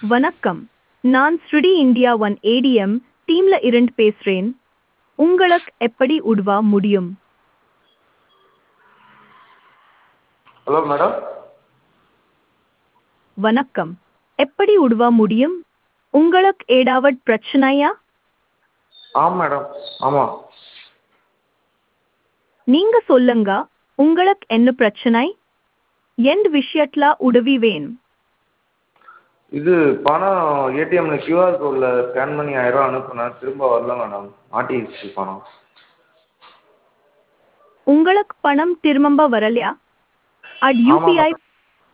வணக்கம் நான் ஸ்ருடி இந்தியா ஒன் ஏடிஎம் டீம்ல இருந்து பேசுறேன் உங்களுக்கு எப்படி உதவ முடியும் ஹலோ மேடம் வணக்கம் எப்படி உதவ முடியும் உங்களுக்கு ஏதாவது பிரச்சனையா ஆமாம் மேடம் ஆமாம் நீங்க சொல்லுங்க உங்களுக்கு என்ன பிரச்சனை எந்த விஷயத்துல உதவி வேணும் இது பணம் ஏடிஎம்ல கியூஆர் கோடில் ஸ்கேன் பண்ணி ஆயிரம் ரூபா அனுப்புனேன் திரும்ப வரல மேடம் மாட்டிடுச்சு பணம் உங்களுக்கு பணம் திரும்ப வரலையா அட் ஆமா, யூபிஐ madam.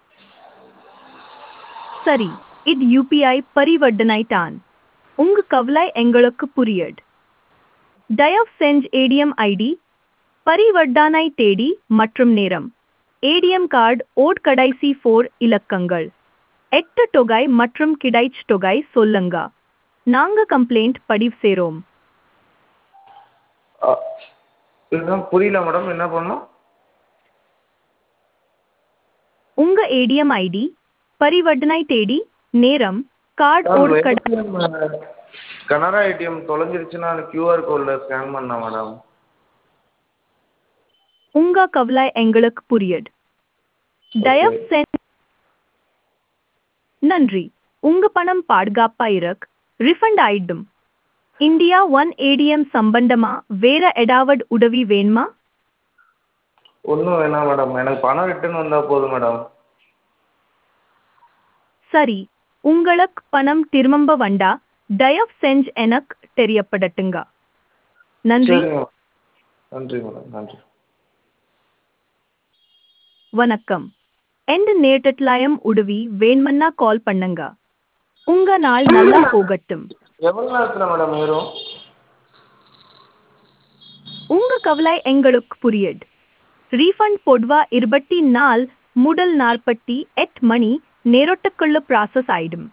சரி இது யூபிஐ பரிவர்த்தனை தான் உங்க கவலை எங்களுக்கு புரியுது தயவு செஞ்சு ஏடிஎம் ஐடி பரிவர்த்தனை தேதி மற்றும் நேரம் ஏடிஎம் கார்டு ஓட் கடைசி ஃபோர் இலக்கங்கள் எட்டு தொகை மற்றும் கிடைச்ச தொகை சொல்லுங்க நாங்க கம்ப்ளைண்ட் பதிவு செய்றோம் அ, இதுதான் புரியல மேடம் என்ன பண்ணணும் உங்க ஏடிஎம் ஐடி பரிவர்த்தனை தேதி நேரம் கார்டு ஓட் கடை ஏடிஎம் கனரா ஏடிஎம் தொலைஞ்சிருச்சுன்னா கியூஆர் கோடில் ஸ்கேன் பண்ணேன் மேடம் உங்க கவலை எங்களுக்கு புரியுது தயவு செஞ்சு நன்றி உங்க பணம் பாதுகாப்பா இருக்கு ரிஃபண்ட் ஆயிடும் இந்தியா ஒன் ஏடிஎம் சம்பந்தமா வேற ஏதாவது உதவி வேணுமா ஒன்றும் வேணாம் மேடம் எனக்கு பணம் ரிட்டர்ன் வந்தால் போதும் மேடம் சரி உங்களுக்கு பணம் திரும்ப வந்தா தயவு செஞ்சு எனக்கு தெரியப்படட்டுங்க நன்றி சரிங்க நன்றி மேடம் நன்றி வணக்கம் எந்த நேரத்திலாயம் உதவி வேணுமன்னா கால் பண்ணுங்க உங்க நாள் நல்லா போகட்டும் எவ்வளோ நேரத்தில் மேடம் ஏறும் உங்க கவலை எங்களுக்கு புரியுது ரீஃபண்ட் பொதுவா இருபத்தி நாள் முதல் நாற்பத்தி எட்டு மணி நேரத்துக்குள்ள ப்ராசஸ் ஆயிடும்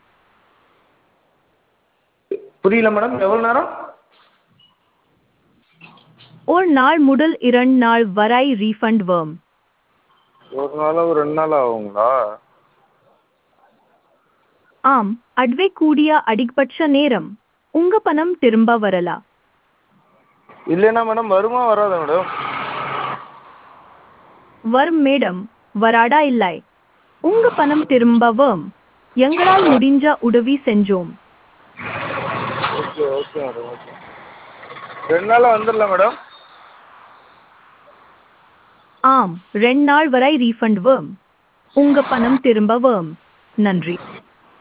புரியல மேடம் எவ்வளோ நேரம் ஒரு நாள் முதல் இரண்டு நாள் வரை ரீஃபண்ட் வரும் ஒரு நாளா ஒரு ரெண்டு நாள் ஆகுங்களா ஆம் அதுவே கூடிய அதிகபட்ச நேரம் உங்க பணம் திரும்ப வரலாம் இல்லைன்னா மேடம் வருமா வராதா மேடம் வரும் மேடம் வராடா இல்லை உங்க பணம் திரும்ப வரும் எங்களால் முடிஞ்ச உதவி செஞ்சோம் ஓகே ஓகே மேடம் ஓகே ரெண்டு நாளில் வந்துடல மேடம் ஆம் ரெண்டு நாள் வரை ரீஃபண்ட் வரும் உங்க பணம் திரும்ப வரும் நன்றி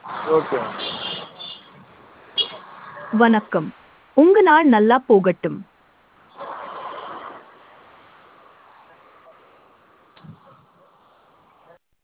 ஓகே வணக்கம் உங்க நாள் நல்லா போகட்டும்